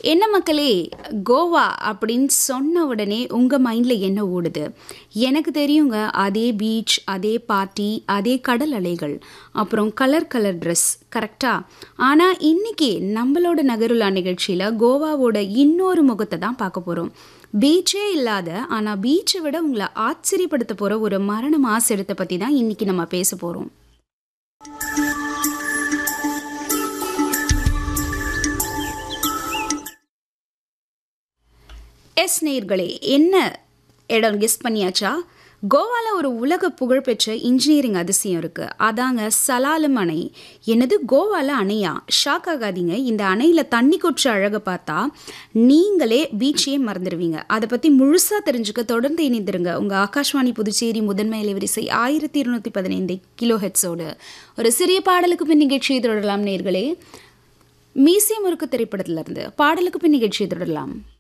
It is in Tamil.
என்ன மக்களே கோவா அப்படின்னு சொன்ன உடனே உங்கள் மைண்டில் என்ன ஓடுது எனக்கு தெரியுங்க அதே பீச் அதே பார்ட்டி அதே கடல் அலைகள் அப்புறம் கலர் கலர் ட்ரெஸ் கரெக்டாக ஆனால் இன்னைக்கு நம்மளோட நகருலா நிகழ்ச்சியில் கோவாவோட இன்னொரு முகத்தை தான் பார்க்க போகிறோம் பீச்சே இல்லாத ஆனால் பீச்சை விட உங்களை ஆச்சரியப்படுத்த போகிற ஒரு மரண மாசு இடத்தை பற்றி தான் இன்னைக்கு நம்ம பேச போகிறோம் எஸ் நேர்களே என்ன இடம் கெஸ் பண்ணியாச்சா கோவாவில் ஒரு உலக புகழ்பெற்ற இன்ஜினியரிங் அதிசயம் இருக்குது அதாங்க சலாலம் அணை என்னது கோவாவில் அணையா ஷாக் ஆகாதீங்க இந்த அணையில் தண்ணி கொற்ற அழகை பார்த்தா நீங்களே பீச்சையே மறந்துடுவீங்க அதை பற்றி முழுசாக தெரிஞ்சுக்க தொடர்ந்து இணைந்திருங்க உங்கள் ஆகாஷ்வாணி புதுச்சேரி முதன்மை அலைவரிசை ஆயிரத்தி இருநூற்றி பதினைந்து கிலோ ஹெட்ஸோடு ஒரு சிறிய பாடலுக்கு பின் நிகழ்ச்சியை தொடரலாம் நேர்களே மீசியம் முறுக்கு திரைப்படத்திலிருந்து பாடலுக்கு பின் நிகழ்ச்சியை தொடரலாம்